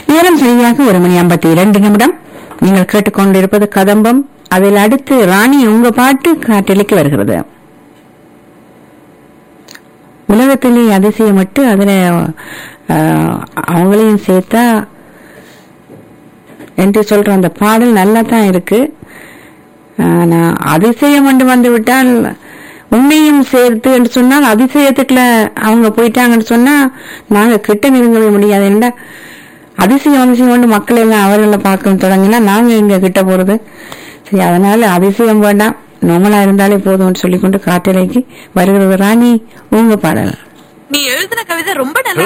நேரம் சரியாக ஒரு மணி ஐம்பத்தி இரண்டு நிமிடம் நீங்கள் கேட்டுக்கொண்டிருப்பது கதம்பம் அதில் அடுத்து ராணி உங்க பாட்டு காட்டிலைக்கு வருகிறது உலகத்திலே அதிசயப்பட்டு அதுல ஆஹ், அவங்களையும் சேர்த்தா என்று சொல்ற அந்த பாடல் நல்லா தான் இருக்கு ஆனா அதிசயம் என்று வந்து விட்டால் உண்மையும் சேர்த்து என்று சொன்னால் அதிசயத்துக்குள்ள அவங்க போயிட்டாங்கன்னு சொன்னா நாங்க கிட்ட நெருங்கவே முடியாது என்ன அதிசயம் அதிசயம் கொண்டு மக்கள் எல்லாம் அவர்களை பார்க்க தொடங்கினா நாங்க எங்க கிட்ட போறது சரி அதனால அதிசயம் வேண்டாம் நம்மளா இருந்தாலே போதும்னு சொல்லிக்கொண்டு காட்டிலைக்கு வருகிறது ராணி உங்க பாடல் நீ எழுதின கவிதை ரொம்ப நல்லா